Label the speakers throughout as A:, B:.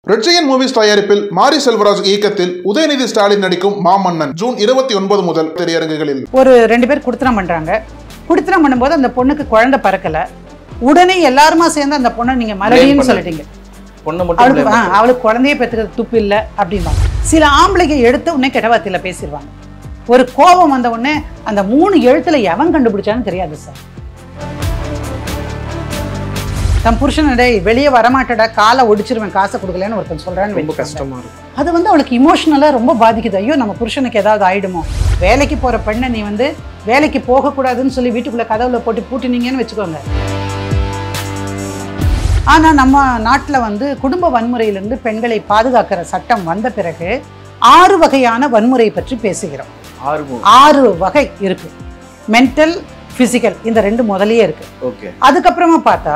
A: ரெட்சிகன் movies தயாரிப்பில் மாரி செல்வராஜ் இயக்கத்தில் உதயநிதி ஸ்டாலின் நடிக்கும் மாமன்னன் ஜூன் இருபத்தி ஒன்பது முதல் திரையரங்குகளில்
B: ஒரு ரெண்டு பேர் குடுத்தனம் பண்ணுறாங்க குடுத்தனம் பண்ணும்போது அந்த பொண்ணுக்கு குழந்தை பிறக்கல உடனே எல்லாருமா சேர்ந்து அந்த பொண்ணை நீங்கள் மறுபடியும்
C: பண்ணாது.
B: சொல்லிட்டீங்க
C: பொண்ணை மட்டும்
B: அவளுக்கு
C: blame
B: ஆ,
C: பண்றது.
B: அவளுக்கு குழந்தையே பெற்றுக்கிறது துப்பு இல்லை அப்படிம்பாங்க சில ஆம்பளைங்க எடுத்த உடனே கெட்ட வார்த்தையில பேசிடுவாங்க ஒரு கோபம் வந்த உடனே அந்த மூணு எழுத்துல எவன் கண்டுபிடிச்சான்னு தெரியாது சார் தன் புருஷன் டேய் வெளியே வரமாட்டடா காலை ஒடிச்சிருவேன் காசை கொடுக்கலன்னு ஒருத்தன் சொல்றான்னு
C: ரொம்ப
B: வச்சுக்கோங்க.
C: கஷ்டமா இருக்கும்
B: அது வந்து அவளுக்கு இமோஷனலாக ரொம்ப பாதிக்குது ஐயோ நம்ம புருஷனுக்கு ஏதாவது ஆயிடுமோ வேலைக்கு போகிற பெண்ணை நீ வந்து வேலைக்கு போகக்கூடாதுன்னு சொல்லி வீட்டுக்குள்ளே கதவுல போட்டு பூட்டினீங்கன்னு வச்சுக்கோங்க ஆனால் நம்ம நாட்டில் வந்து குடும்ப வன்முறையிலிருந்து பெண்களை பாதுகாக்கிற சட்டம் வந்த பிறகு ஆறு வகையான வன்முறை பற்றி பேசுகிறோம்
C: ஆர்வம்
B: ஆறு வகை இருக்கு மென்டல் ஃபிசிக்கல் இந்த ரெண்டு முதல்லயே இருக்கு
C: ஓகே
B: அதுக்கப்புறமா பார்த்தா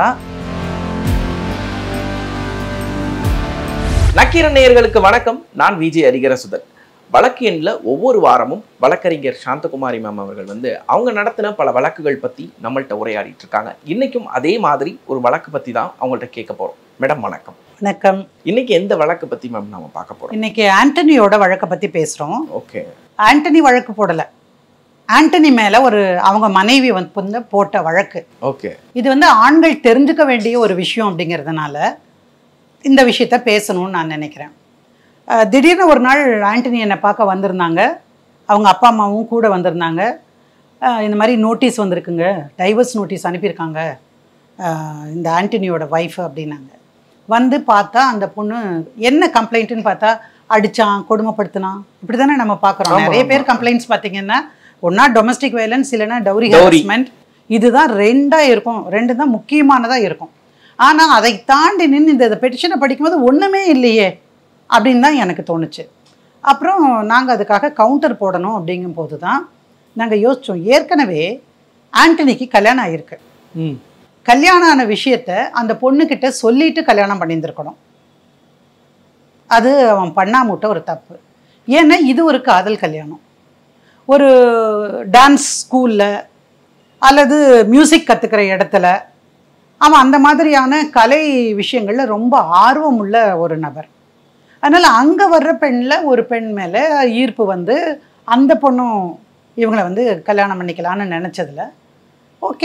C: நக்கீரன் நேயர்களுக்கு வணக்கம் நான் விஜய் ஹரிகரசுதன் வழக்கு எண்ணில் ஒவ்வொரு வாரமும் வழக்கறிஞர் சாந்தகுமாரி மேம் அவர்கள் வந்து அவங்க நடத்தின பல வழக்குகள் பற்றி நம்மள்ட்ட உரையாடிட்டு இருக்காங்க இன்னைக்கும் அதே மாதிரி ஒரு வழக்கு பற்றி தான் அவங்கள்ட்ட கேட்க போகிறோம் மேடம் வணக்கம்
B: வணக்கம்
C: இன்னைக்கு எந்த வழக்கு பற்றி மேம் நாம பார்க்க போகிறோம்
B: இன்னைக்கு ஆண்டனியோட வழக்கை பற்றி பேசுகிறோம்
C: ஓகே
B: ஆண்டனி வழக்கு போடலை ஆண்டனி மேலே ஒரு அவங்க மனைவி வந்து வந்து போட்ட வழக்கு
C: ஓகே
B: இது வந்து ஆண்கள் தெரிஞ்சுக்க வேண்டிய ஒரு விஷயம் அப்படிங்கிறதுனால இந்த விஷயத்த பேசணும்னு நான் நினைக்கிறேன் அஹ் திடீர்னு ஒரு நாள் ஆண்டனி என்னை பார்க்க வந்திருந்தாங்க அவங்க அப்பா அம்மாவும் கூட வந்திருந்தாங்க அஹ் இந்த மாதிரி நோட்டீஸ் வந்திருக்குங்க டைவர்ஸ் நோட்டீஸ் அனுப்பியிருக்காங்க அஹ் இந்த ஆண்டனியோட ஒய்ஃப் அப்படின்னாங்க வந்து பார்த்தா அந்த பொண்ணு என்ன கம்ப்ளைண்ட்டுன்னு பார்த்தா அடிச்சான் கொடுமைப்படுத்தினான் இப்படி தானே நம்ம பார்க்குறோம்
C: ஆமா,
B: நிறைய
C: ஆமா.
B: பேர் கம்ப்ளைண்ட்ஸ் பார்த்தீங்கன்னா ஒன்றா டொமஸ்டிக் வயலன்ஸ் இல்லைன்னா டவுரி
C: Dowry.
B: ஹராஸ்மெண்ட் இதுதான் ரெண்டாக இருக்கும் ரெண்டு தான் முக்கியமானதாக இருக்கும் ஆனால் அதை தாண்டி நின்று இந்த பெட்டிஷனை படிக்கும்போது ஒன்றுமே இல்லையே அப்படின்னு தான் எனக்கு தோணுச்சு அப்புறம் நாங்கள் அதுக்காக கவுண்டர் போடணும் அப்படிங்கும்போது தான் நாங்கள் யோசித்தோம் ஏற்கனவே ஆண்டனிக்கு கல்யாணம் ஆகிருக்கு
C: ம்
B: கல்யாணம் ஆன விஷயத்த அந்த பொண்ணுக்கிட்ட சொல்லிட்டு கல்யாணம் பண்ணியிருந்திருக்கணும் அது அவன் பண்ணாமட்ட ஒரு தப்பு ஏன்னா இது ஒரு காதல் கல்யாணம் ஒரு டான்ஸ் ஸ்கூலில் அல்லது மியூசிக் கற்றுக்கிற இடத்துல அவன் அந்த மாதிரியான கலை விஷயங்களில் ரொம்ப ஆர்வம் உள்ள ஒரு நபர் அதனால் அங்கே வர்ற பெண்ணில் ஒரு பெண் மேலே ஈர்ப்பு வந்து அந்த பொண்ணும் இவங்களை வந்து கல்யாணம் பண்ணிக்கலான்னு நினச்சதில் ஓகே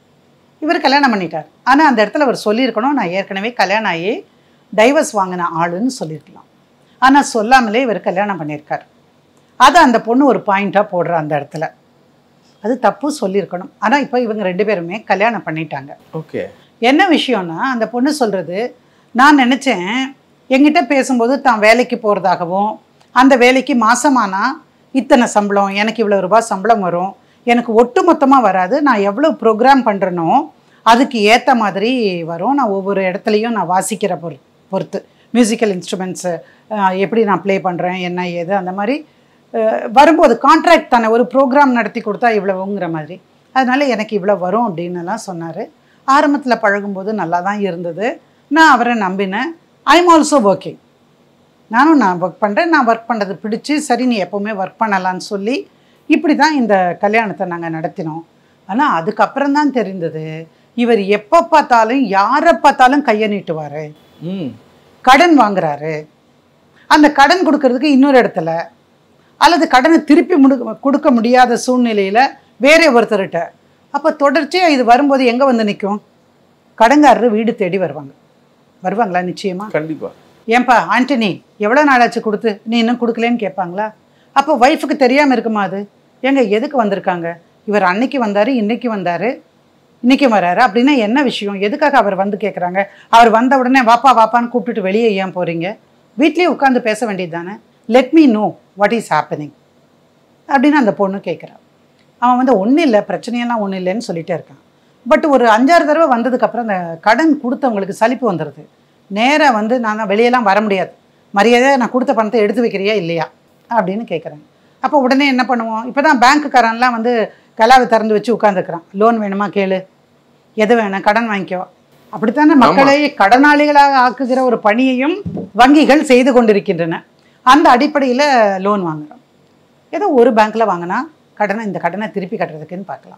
B: இவர் கல்யாணம் பண்ணிட்டார் ஆனால் அந்த இடத்துல அவர் சொல்லியிருக்கணும் நான் ஏற்கனவே கல்யாணம் ஆகி டைவர்ஸ் வாங்கின ஆளுன்னு சொல்லியிருக்கலாம் ஆனால் சொல்லாமலே இவர் கல்யாணம் பண்ணியிருக்கார் அதை அந்த பொண்ணு ஒரு பாயிண்ட்டாக போடுற அந்த இடத்துல அது தப்பு சொல்லியிருக்கணும் ஆனால் இப்போ இவங்க ரெண்டு பேருமே கல்யாணம் பண்ணிட்டாங்க
C: ஓகே
B: என்ன விஷயம்னா அந்த பொண்ணு சொல்கிறது நான் நினச்சேன் என்கிட்ட பேசும்போது தான் வேலைக்கு போகிறதாகவும் அந்த வேலைக்கு மாசமானா இத்தனை சம்பளம் எனக்கு இவ்வளோ ரூபாய் சம்பளம் வரும் எனக்கு ஒட்டு மொத்தமாக வராது நான் எவ்வளோ ப்ரோக்ராம் பண்ணுறனோ அதுக்கு ஏற்ற மாதிரி வரும் நான் ஒவ்வொரு இடத்துலையும் நான் வாசிக்கிற பொறு பொறுத்து மியூசிக்கல் இன்ஸ்ட்ருமெண்ட்ஸு எப்படி நான் ப்ளே பண்ணுறேன் என்ன ஏது அந்த மாதிரி அஹ், வரும்போது கான்ட்ராக்ட் தானே ஒரு ப்ரோக்ராம் நடத்தி கொடுத்தா இவ்வளவுங்கிற மாதிரி அதனால எனக்கு இவ்வளோ வரும் அப்படின்னுலாம் சொன்னார் ஆரம்பத்தில் பழகும்போது நல்லா தான் இருந்தது நான் அவரை நம்பினேன் ஐம் ஆல்சோ ஒர்க்கிங் நானும் நான் ஒர்க் பண்ணுறேன் நான் ஒர்க் பண்ணுறது பிடிச்சி சரி நீ எப்போவுமே ஒர்க் பண்ணலான்னு சொல்லி இப்படி தான் இந்த கல்யாணத்தை நாங்கள் நடத்தினோம் ஆனால் அதுக்கப்புறம் தான் தெரிந்தது இவர் எப்போ பார்த்தாலும் யாரை பார்த்தாலும் கையை நீட்டுவார்
C: ம்
B: கடன் வாங்குறாரு அந்த கடன் கொடுக்கறதுக்கு இன்னொரு இடத்துல அல்லது கடனை திருப்பி முடு கொடுக்க முடியாத சூழ்நிலையில் வேற ஒருத்தர்கிட்ட அப்போ தொடர்ச்சியாக இது வரும்போது எங்கே வந்து நிற்கும் கடன்காரர் வீடு தேடி வருவாங்க வருவாங்களா நிச்சயமா
C: கண்டிப்பா
B: ஏன்பா ஆண்டனி எவ்வளோ நாளாச்சு கொடுத்து நீ இன்னும் கொடுக்கலன்னு கேட்பாங்களா அப்போ ஒய்ஃபுக்கு தெரியாமல் இருக்குமா அது ஏங்க எதுக்கு வந்திருக்காங்க இவர் அன்னைக்கு வந்தார் இன்னைக்கு வந்தார் இன்னைக்கு வராரு அப்படின்னா என்ன விஷயம் எதுக்காக அவர் வந்து கேட்குறாங்க அவர் வந்த உடனே வாப்பா வாப்பான்னு கூப்பிட்டுட்டு வெளியே ஏன் போகிறீங்க வீட்லேயே உட்காந்து பேச வேண்டியது தானே let me know what is happening அப்படின்னு அந்த பொண்ணு கேட்குறான் அவன் வந்து ஒன்றும் இல்லை பிரச்சனையெல்லாம் ஒன்றும் இல்லைன்னு சொல்லிட்டே இருக்கான் பட் ஒரு அஞ்சாறு தடவை வந்ததுக்கப்புறம் அந்த கடன் கொடுத்தவங்களுக்கு சலிப்பு வந்துடுது நேராக வந்து நான் தான் வெளியெல்லாம் வர முடியாது மரியாதையாக நான் கொடுத்த பணத்தை எடுத்து வைக்கிறியா இல்லையா அப்படின்னு கேட்குறேன் அப்போ உடனே என்ன பண்ணுவோம் இப்போ தான் பேங்க்குக்காரன்லாம் வந்து கலாவை திறந்து வச்சு உட்காந்துருக்குறான் லோன் வேணுமா கேளு எது வேணும் கடன் வாங்கிக்கோ அப்படித்தானே மக்களை கடனாளிகளாக ஆக்குகிற ஒரு பணியையும் வங்கிகள் செய்து கொண்டிருக்கின்றன அந்த அடிப்படையில் லோன் வாங்குறோம் ஏதோ ஒரு பேங்க்கில் வாங்கினா கடனை இந்த கடனை திருப்பி கட்டுறதுக்குன்னு பார்க்கலாம்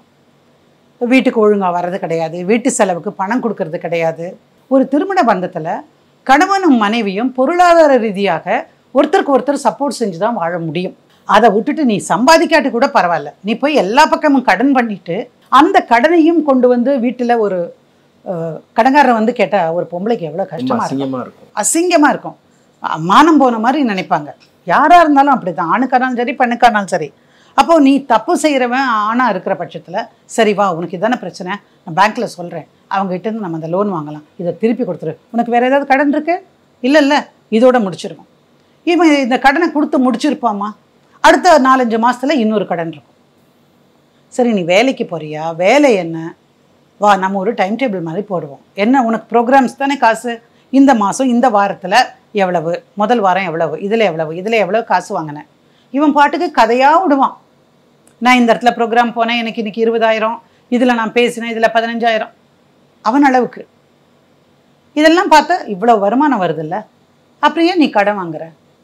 B: வீட்டுக்கு ஒழுங்காக வர்றது கிடையாது வீட்டு செலவுக்கு பணம் கொடுக்கறது கிடையாது ஒரு திருமண பந்தத்தில் கணவனும் மனைவியும் பொருளாதார ரீதியாக ஒருத்தருக்கு ஒருத்தர் சப்போர்ட் செஞ்சு தான் வாழ முடியும் அதை விட்டுட்டு நீ சம்பாதிக்காட்டி கூட பரவாயில்ல நீ போய் எல்லா பக்கமும் கடன் பண்ணிட்டு அந்த கடனையும் கொண்டு வந்து வீட்டில் ஒரு அஹ், கடன்காரர் வந்து கேட்டால் ஒரு பொம்பளைக்கு எவ்வளோ
C: ரொம்ப
B: கஷ்டமா இருக்கும்
C: அசிங்கமா இருக்கும்
B: அசிங்கமாக இருக்கும் அ- மானம் போன மாதிரி நினைப்பாங்க யாராக இருந்தாலும் அப்படி தான் ஆணுக்கானாலும் சரி பெண்ணுக்கானாலும் சரி அப்போ நீ தப்பு செய்கிறவன் ஆணாக இருக்கிற பட்சத்தில் சரி வா உனக்கு இதானே பிரச்சனை நான் பேங்க்கில் சொல்கிறேன் அவங்ககிட்ட இருந்து நம்ம அந்த லோன் வாங்கலாம் இதை திருப்பி கொடுத்துரு உனக்கு வேறு ஏதாவது கடன் இருக்கு இல்லை இல்லை இதோட முடிச்சிருவோம் இவன் இந்த கடனை கொடுத்து முடிச்சிருப்பாமா அடுத்த நாலஞ்சு மாசத்துல இன்னொரு கடன் இருக்கும் சரி நீ வேலைக்கு போறியா வேலை என்ன வா நம்ம ஒரு டைம் டேபிள் மாதிரி போடுவோம் என்ன உனக்கு ப்ரோக்ராம்ஸ் தானே காசு இந்த மாதம் இந்த வாரத்தில் எவ்வளவு முதல் வாரம் எவ்வளவு இதில் எவ்வளவு இதில் எவ்வளவு காசு வாங்கினேன் இவன் பாட்டுக்கு கதையாக விடுவான் நான் இந்த இடத்துல ப்ரோக்ராம் போனேன் எனக்கு இன்னைக்கு இருபதாயிரம் இதில் நான் பேசினேன் இதில் பதினஞ்சாயிரம் அவன் அளவுக்கு இதெல்லாம் பார்த்தா இவ்வளோ வருமானம் வருதுல்ல அப்படியே நீ கடன் வாங்குற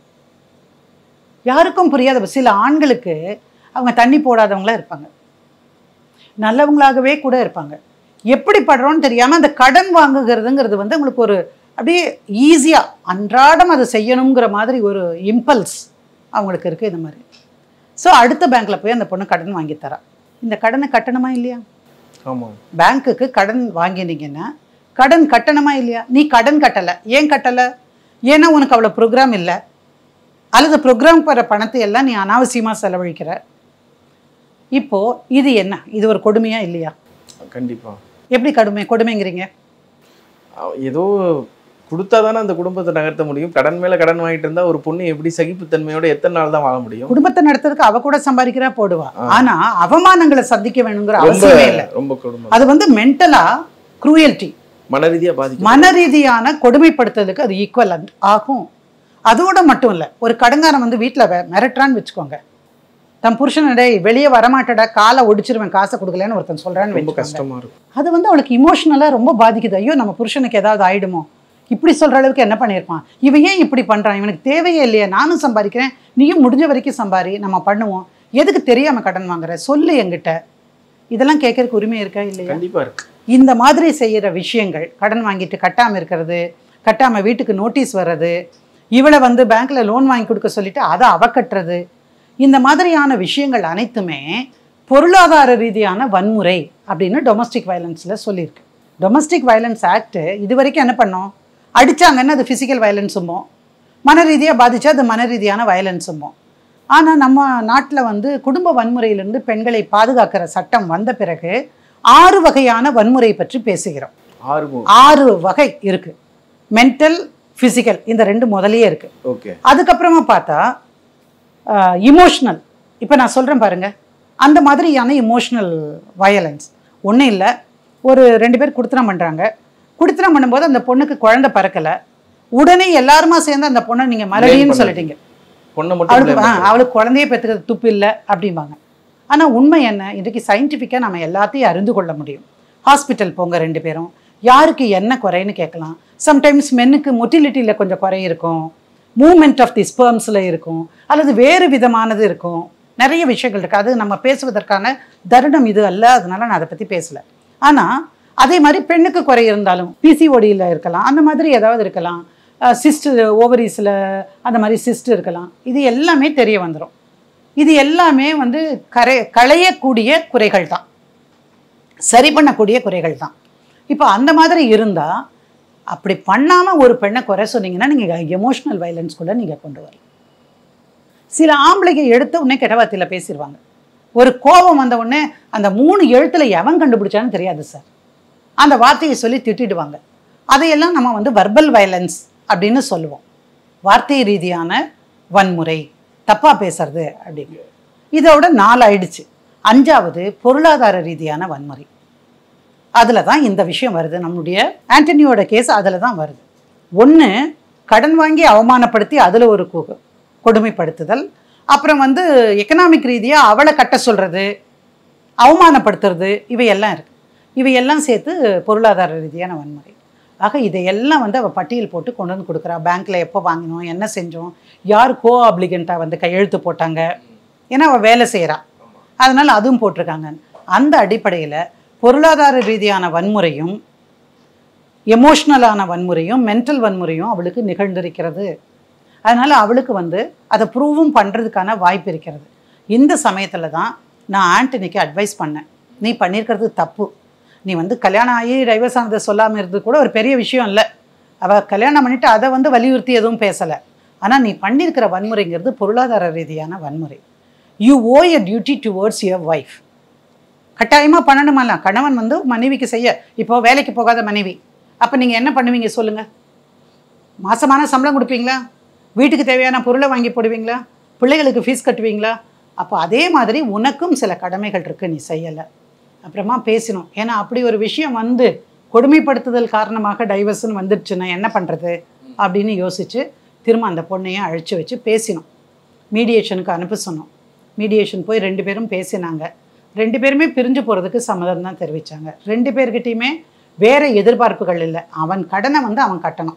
B: யாருக்கும் புரியாத சில ஆண்களுக்கு அவங்க தண்ணி போடாதவங்களா இருப்பாங்க நல்லவங்களாகவே கூட இருப்பாங்க எப்படி படுறோன்னு தெரியாமல் அந்த கடன் வாங்குகிறதுங்கிறது வந்து உங்களுக்கு ஒரு அப்படியே ஈஸியாக அன்றாடம் அதை செய்யணுங்கிற மாதிரி ஒரு இம்பல்ஸ் அவங்களுக்கு இருக்குது இந்த மாதிரி ஸோ அடுத்த பேங்க்கில் போய் அந்த பொண்ணு கடன் வாங்கி தரா இந்த கடனை கட்டணுமா இல்லையா
C: ஆமா
B: பேங்க்குக்கு கடன் வாங்கினீங்கன்னா கடன் கட்டணுமா இல்லையா நீ கடன் கட்டலை ஏன் கட்டலை ஏன்னா உனக்கு அவ்வளோ ப்ரோக்ராம் இல்லை அல்லது ப்ரோக்ராம் போகிற பணத்தை எல்லாம் நீ அனாவசியமாக செலவழிக்கிற இப்போ இது என்ன இது ஒரு கொடுமையா இல்லையா
C: கண்டிப்பா
B: எப்படி கடுமை கொடுமைங்கிறீங்க
C: அவ- ஏதோ கொடுத்தாதானே அந்த குடும்பத்தை நகர்த்த முடியும் கடன் மேல கடன் வாங்கிட்டு இருந்தா ஒரு பொண்ணு எப்படி சகிப்புத்தன்மையோட எத்தனை நாள் தான் வாழ முடியும்
B: குடும்பத்தை நடத்துறதுக்கு அவ கூட சம்பாதிக்கிறா போடுவா
C: ஆ.
B: ஆனா அவமானங்களை சந்திக்க வேணுங்கிற
C: ரொம்ப
B: அவசியமே இல்லை
C: ரொம்ப கொடுமை
B: அது வந்து மென்டலா குரூயல்ட்டி
C: மன ரீதியா பாதிக்கும்
B: மன ரீதியான கொடுமைப்படுத்துறதுக்கு அது ஈக்குவல் ஆகும் அதோட மட்டும் இல்லை ஒரு கடங்காரன் வந்து வீட்டில் மிரட்டுறான்னு வச்சுக்கோங்க தன் புருஷனடே வெளியே வரமாட்டடா காலை ஒடிச்சிருவேன் காசை கொடுக்கலன்னு ஒருத்தன் சொல்றான்னு
C: ரொம்ப
B: வச்சுக்கோங்க
C: கஷ்டமா இருக்கும்
B: அது வந்து அவளுக்கு இமோஷனலாக ரொம்ப பாதிக்குது ஐயோ நம்ம புருஷனுக்கு ஏதாவது ஆயிடுமோ இப்படி சொல்ற அளவுக்கு என்ன பண்ணியிருப்பான் இவன் ஏன் இப்படி பண்றான் இவனுக்கு தேவையே இல்லையா நானும் சம்பாதிக்கிறேன் நீயும் முடிஞ்ச வரைக்கும் சம்பாரி நம்ம பண்ணுவோம் எதுக்கு தெரியாம கடன் வாங்குற சொல்லு என்கிட்ட இதெல்லாம் கேட்கறதுக்கு உரிமை இருக்கா இல்லையா
C: கண்டிப்பா இருக்கு
B: இந்த மாதிரி செய்கிற விஷயங்கள் கடன் வாங்கிட்டு கட்டாமல் இருக்கிறது கட்டாமல் வீட்டுக்கு நோட்டீஸ் வர்றது இவளை வந்து பேங்க்கில் லோன் வாங்கி கொடுக்க சொல்லிட்டு அதை அவ கட்டுறது இந்த மாதிரியான விஷயங்கள் அனைத்துமே பொருளாதார ரீதியான வன்முறை அப்படின்னு டொமஸ்டிக் வயலன்ஸில் சொல்லியிருக்கு டொமஸ்டிக் வயலன்ஸ் ஆக்ட் இது வரைக்கும் என்ன பண்ணோம் அடிச்சாங்கன்னா அது ஃபிசிக்கல் வயலன்ஸுமோ மன ரீதியாக பாதிச்சா அது மன ரீதியான வயலன்ஸுமோ ஆனால் நம்ம நாட்டில் வந்து குடும்ப வன்முறையிலிருந்து பெண்களை பாதுகாக்கிற சட்டம் வந்த பிறகு ஆறு வகையான வன்முறை பற்றி பேசுகிறோம்
C: ஆறு மூ
B: ஆறு வகை இருக்கு மென்டல் ஃபிசிக்கல் இந்த ரெண்டு முதலையே இருக்கு
C: ஓகே
B: அதுக்கப்புறமா பார்த்தா இமோஷ்னல் இப்போ நான் சொல்கிறேன் பாருங்க அந்த மாதிரியான இமோஷ்னல் வயலன்ஸ் ஒன்றும் இல்லை ஒரு ரெண்டு பேர் குடுத்தனம் பண்ணுறாங்க குடுத்தனம் பண்ணும்போது அந்த பொண்ணுக்கு குழந்தை பிறக்கலை உடனே எல்லாருமா சேர்ந்து அந்த பொண்ணை நீங்கள் மறுபடியும்
C: பண்ணாது.
B: சொல்லிட்டீங்க
C: பொண்ணை மட்டும்
B: அவளுக்கு
C: blame
B: ஆ,
C: பண்றது.
B: அவளுக்கு குழந்தையே பெற்றுக்கிறது துப்பு இல்லை அப்படிம்பாங்க ஆனால் உண்மை என்ன இன்றைக்கி சயின்டிஃபிக்காக நம்ம எல்லாத்தையும் அறிந்து கொள்ள முடியும் ஹாஸ்பிட்டல் போங்க ரெண்டு பேரும் யாருக்கு என்ன குறைன்னு கேட்கலாம் சம்டைம்ஸ் மென்னுக்கு மொட்டிலிட்டியில் கொஞ்சம் குறை இருக்கும் மூமெண்ட் ஆஃப் தி ஸ்பெர்ம்ஸில் இருக்கும் அல்லது வேறு விதமானது இருக்கும் நிறைய விஷயங்கள் இருக்குது அது நம்ம பேசுவதற்கான தருணம் இது அல்ல அதனால நான் அதை பற்றி பேசலை ஆனால் அதே மாதிரி பெண்ணுக்கு குறை இருந்தாலும் பிசிஓடியில் இருக்கலாம் அந்த மாதிரி ஏதாவது இருக்கலாம் சிஸ்ட் ஓவரீஸில் அந்த மாதிரி சிஸ்ட் இருக்கலாம் இது எல்லாமே தெரிய வந்துடும் இது எல்லாமே வந்து கரை களையக்கூடிய குறைகள் தான் சரி பண்ணக்கூடிய குறைகள் தான் இப்போ அந்த மாதிரி இருந்தால் அப்படி பண்ணாமல் ஒரு பெண்ணை குறை சொன்னீங்கன்னா நீங்கள் எமோஷ்னல் வயலன்ஸ் கூட நீங்கள் கொண்டு வரலாம் சில ஆம்பளைங்க எடுத்த உடனே கெட்டவாத்தியில் பேசிடுவாங்க ஒரு கோபம் வந்த உடனே அந்த மூணு எழுத்துல எவன் கண்டுபிடிச்சான்னு தெரியாது சார் அந்த வார்த்தையை சொல்லி திட்டிடுவாங்க அதையெல்லாம் நம்ம வந்து வர்பல் வயலன்ஸ் அப்படின்னு சொல்லுவோம் வார்த்தை ரீதியான வன்முறை தப்பாக பேசுறது அப்படின்னு இதோட நாலு ஆயிடுச்சு அஞ்சாவது பொருளாதார ரீதியான வன்முறை அதில் தான் இந்த விஷயம் வருது நம்முடைய ஆண்டனியோட கேஸ் அதில் தான் வருது ஒன்று கடன் வாங்கி அவமானப்படுத்தி அதில் ஒரு கு- கொடுமைப்படுத்துதல் அப்புறம் வந்து எக்கனாமிக் ரீதியாக அவளை கட்ட சொல்கிறது அவமானப்படுத்துறது இவையெல்லாம் இருக்குது இவையெல்லாம் சேர்த்து பொருளாதார ரீதியான வன்முறை ஆக இதையெல்லாம் வந்து அவள் பட்டியல் போட்டு கொண்டு வந்து கொடுக்குறா பேங்க்கில் எப்போ வாங்கினோம் என்ன செஞ்சோம் யார் கோ ஆப்ளிகண்ட்டாக வந்து கையெழுத்து போட்டாங்க ஏன்னா அவள் வேலை செய்கிறா அதனால் அதுவும் போட்டிருக்காங்க அந்த அடிப்படையில் பொருளாதார ரீதியான வன்முறையும் எமோஷ்னலான வன்முறையும் மென்டல் வன்முறையும் அவளுக்கு நிகழ்ந்திருக்கிறது அதனால அவளுக்கு வந்து அதை ப்ரூவும் பண்ணுறதுக்கான வாய்ப்பு இருக்கிறது இந்த சமயத்தில் தான் நான் ஆண்டனிக்கு அட்வைஸ் பண்ணேன் நீ பண்ணியிருக்கிறது தப்பு நீ வந்து கல்யாணம் ஆகி டைவர்ஸ் ஆனதை சொல்லாமல் இருந்தது கூட ஒரு பெரிய விஷயம் இல்லை அவள் கல்யாணம் பண்ணிட்டு அதை வந்து வலியுறுத்தி எதுவும் பேசலை ஆனால் நீ பண்ணியிருக்கிற வன்முறைங்கிறது பொருளாதார ரீதியான வன்முறை you owe a duty towards your wife கட்டாயமாக பண்ணணுமாலாம் கணவன் வந்து மனைவிக்கு செய்ய இப்போ வேலைக்கு போகாத மனைவி அப்போ நீங்கள் என்ன பண்ணுவீங்க சொல்லுங்கள் மாசமான சம்பளம் கொடுப்பீங்களா வீட்டுக்கு தேவையான பொருளை வாங்கி போடுவீங்களா பிள்ளைகளுக்கு ஃபீஸ் கட்டுவீங்களா அப்போ அதே மாதிரி உனக்கும் சில கடமைகள் இருக்கு நீ செய்யலை அப்புறமா பேசணும் ஏன்னா அப்படி ஒரு விஷயம் வந்து கொடுமைப்படுத்துதல் காரணமாக டைவர்ஸ்னு வந்துடுச்சுன்னா என்ன பண்ணுறது அப்படின்னு யோசிச்சு திரும்ப அந்த பொண்ணையும் அழைச்சி வச்சு பேசினோம் மீடியேஷனுக்கு அனுப்ப சொன்னோம் மீடியேஷன் போய் ரெண்டு பேரும் பேசினாங்க ரெண்டு பேருமே பிரிஞ்சு போகிறதுக்கு சம்மதம் தான் தெரிவித்தாங்க ரெண்டு பேர்கிட்டயுமே வேற எதிர்பார்ப்புகள் இல்லை அவன் கடனை வந்து அவன் கட்டணும்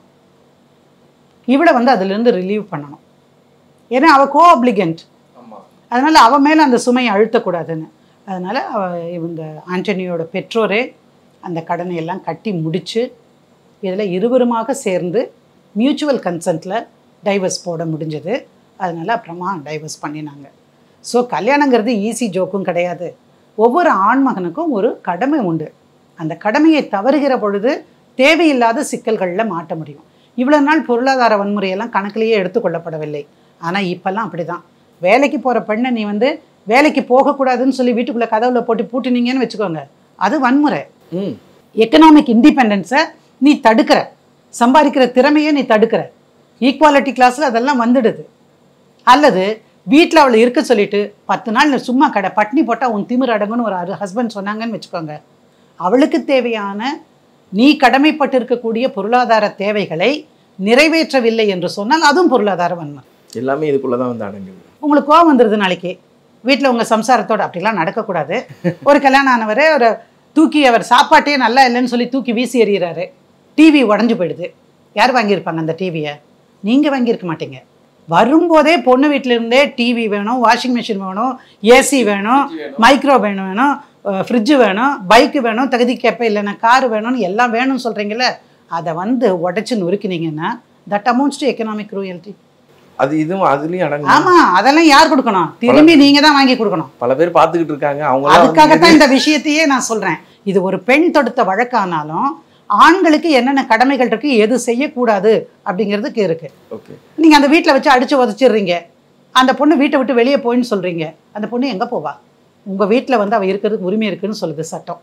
B: இவளை வந்து அதுலேருந்து ரிலீவ் பண்ணணும் ஏன்னா அவள் கோ அப்ளிகண்ட் அதனால் அவன் மேலே அந்த சுமையை அழுத்தக்கூடாதுன்னு அதனால் அவ இவங்க ஆண்டனியோட பெற்றோரே அந்த கடனை எல்லாம் கட்டி முடித்து இதில் இருவருமாக சேர்ந்து மியூச்சுவல் கன்சென்ட்டில் டைவர்ஸ் போட முடிஞ்சது அதனால் அப்புறமா டைவர்ஸ் பண்ணினாங்க ஸோ கல்யாணங்கிறது ஈஸி ஜோக்கும் கிடையாது ஒவ்வொரு ஆண்மகனுக்கும் ஒரு கடமை உண்டு அந்த கடமையை தவறுகிற பொழுது தேவையில்லாத சிக்கல்களில் மாட்ட முடியும் இவ்வளோ நாள் பொருளாதார வன்முறையெல்லாம் கணக்கிலேயே எடுத்துக்கொள்ளப்படவில்லை ஆனால் இப்போல்லாம் அப்படி தான் வேலைக்கு போகிற பெண்ணை நீ வந்து வேலைக்கு போகக்கூடாதுன்னு சொல்லி வீட்டுக்குள்ளே கதவுல போட்டு பூட்டினீங்கன்னு வச்சுக்கோங்க அது வன்முறை
C: ம்
B: எக்கனாமிக் இண்டிபெண்டன்ஸை நீ தடுக்கிற சம்பாதிக்கிற திறமையை நீ தடுக்கிற ஈக்குவாலிட்டி கிளாஸில் அதெல்லாம் வந்துடுது அல்லது வீட்டில் அவளை இருக்க சொல்லிட்டு பத்து நாள் நீ சும்மா கடை பட்னி போட்டால் உன் திமிர் அடங்குன்னு ஒரு ஹஸ்பண்ட் சொன்னாங்கன்னு வச்சுக்கோங்க அவளுக்கு தேவையான நீ கடமைப்பட்டு இருக்கக்கூடிய பொருளாதார தேவைகளை நிறைவேற்றவில்லை என்று சொன்னால் அதுவும் பொருளாதார வன்மை
C: எல்லாமே இதுக்குள்ள தான் வந்து அடங்குது
B: உங்களுக்கு கோவம் வந்துடுது நாளைக்கு வீட்டில் உங்கள் சம்சாரத்தோட அப்படிலாம் நடக்கக்கூடாது ஒரு கல்யாணம் ஆனவர் ஒரு தூக்கி அவர் சாப்பாட்டே நல்லா இல்லைன்னு சொல்லி தூக்கி வீசி எறிகிறாரு டிவி உடஞ்சி போயிடுது யார் வாங்கியிருப்பாங்க அந்த டிவியை நீங்கள் வாங்கியிருக்க மாட்டீங்க வரும்போதே பொண்ணு வீட்டில இருந்தே டிவி வேணும் வாஷிங் மிஷின் வேணும் ஏசி வேணும் மைக்ரோ வேணும் வேணும் ஃப்ரிட்ஜு வேணும் பைக்கு வேணும் தகுதிக்கேற்ப இல்லைன்னா கார் வேணும்னு எல்லாம் வேணும்னு சொல்கிறீங்களே அதை வந்து உடச்சி நொறுக்கினீங்கன்னா that amounts to economic cruelty
C: அது இதுவும் அதுலயும் அடங்கும்
B: ஆமா அதெல்லாம் யார் கொடுக்கணும் திரும்பி நீங்க தான் வாங்கி கொடுக்கணும்
C: பல பேர் பார்த்துக்கிட்டு இருக்காங்க அவங்க
B: அதுக்காகத்தான் இந்த விஷயத்தையே நான் சொல்றேன் இது ஒரு பெண் தொடுத்த வழக்கானாலும் ஆண்களுக்கு என்னென்ன கடமைகள் இருக்கு எது செய்யக்கூடாது அப்படிங்கிறதுக்கு இருக்கு
C: ஓகே
B: நீங்க அந்த வீட்டில் வச்சு அடிச்சு உதச்சிடுறீங்க அந்த பொண்ணு வீட்டை விட்டு வெளியே போயின்னு சொல்றீங்க அந்த பொண்ணு எங்க போவா உங்க வீட்டில் வந்து அவ இருக்கிறதுக்கு உரிமை இருக்குன்னு சொல்லுது சட்டம்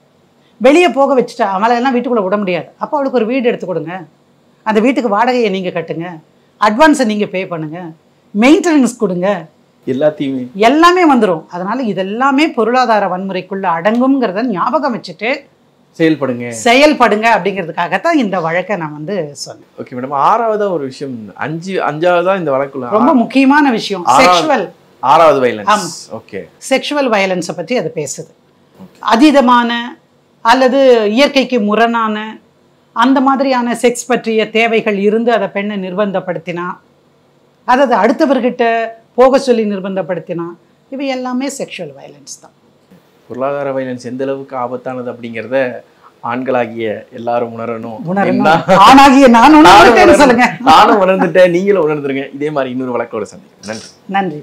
B: வெளியே போக வச்சுட்டா அவளை எல்லாம் வீட்டுக்குள்ள விட முடியாது அப்போ அவளுக்கு ஒரு வீடு எடுத்து கொடுங்க அந்த வீட்டுக்கு வாடகையை நீங்க கட்டுங்க அட்வான்ஸை நீங்க பே பண்ணுங்க மெயின்டெனன்ஸ் கொடுங்க
C: எல்லாத்தையுமே
B: எல்லாமே வந்துடும் அதனால இதெல்லாமே பொருளாதார வன்முறைக்குள்ள அடங்குங்கிறத ஞாபகம் வச்சுட்டு
C: செயல்படுங்க
B: செயல்படுங்க அப்படிங்கிறதுக்காகத்தான் இந்த வழக்கை நான் வந்து சொன்னேன்
C: ஓகே மேடம் ஆறாவதா ஒரு விஷயம் அஞ்சு அஞ்சாவதா இந்த வழக்குள்ள
B: ரொம்ப முக்கியமான விஷயம்
C: ஆறாவது-
B: செக்ஷுவல்
C: ஆறாவது வைலன்ஸ் ஓகே
B: செக்ஷுவல் வயலன்ஸை பற்றி அது பேசுது அதீதமான அல்லது இயற்கைக்கு முரணான அந்த மாதிரியான செக்ஸ் பற்றிய தேவைகள் இருந்து அதை பெண்ணை நிர்பந்தப்படுத்தினா அதாவது அடுத்தவர்கிட்ட போக சொல்லி நிர்பந்தப்படுத்தினா இவை எல்லாமே செக்ஷுவல் வயலன்ஸ் தான்
C: பொருளாதார வைலன்ஸ் எந்த அளவுக்கு ஆபத்தானது அப்படிங்கிறத ஆண்களாகிய எல்லாரும் உணரணும்
B: உணரணும்
C: அப்படின்னா
B: ஆணாகிய நான்
C: நானும்
B: உணர்ந்தேன்னு சொல்லுங்க
C: உணர்ந்து- நானும் உணர்ந்துட்டேன் நீங்களும் உணர்ந்துருங்க இதே மாதிரி இன்னொரு வழக்கோட சந்திக்கும் நன்றி
B: நன்றி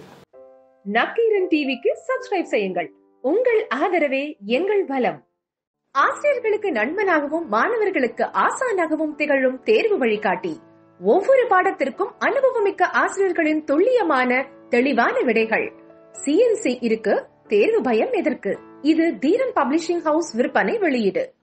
D: நக்கீரன் டிவிக்கு சப்ஸ்கிரைப் செய்யுங்கள் உங்கள் ஆதரவே எங்கள் பலம் ஆசிரியர்களுக்கு நண்பனாகவும் மாணவர்களுக்கு ஆசானாகவும் திகழும் தேர்வு வழிகாட்டி ஒவ்வொரு பாடத்திற்கும் அனுபவமிக்க ஆசிரியர்களின் துல்லியமான தெளிவான விடைகள் சிஎன்சி இருக்கு தேர்வு பயம் எதற்கு இது தீரன் பப்ளிஷிங் ஹவுஸ் விற்பனை வெளியீடு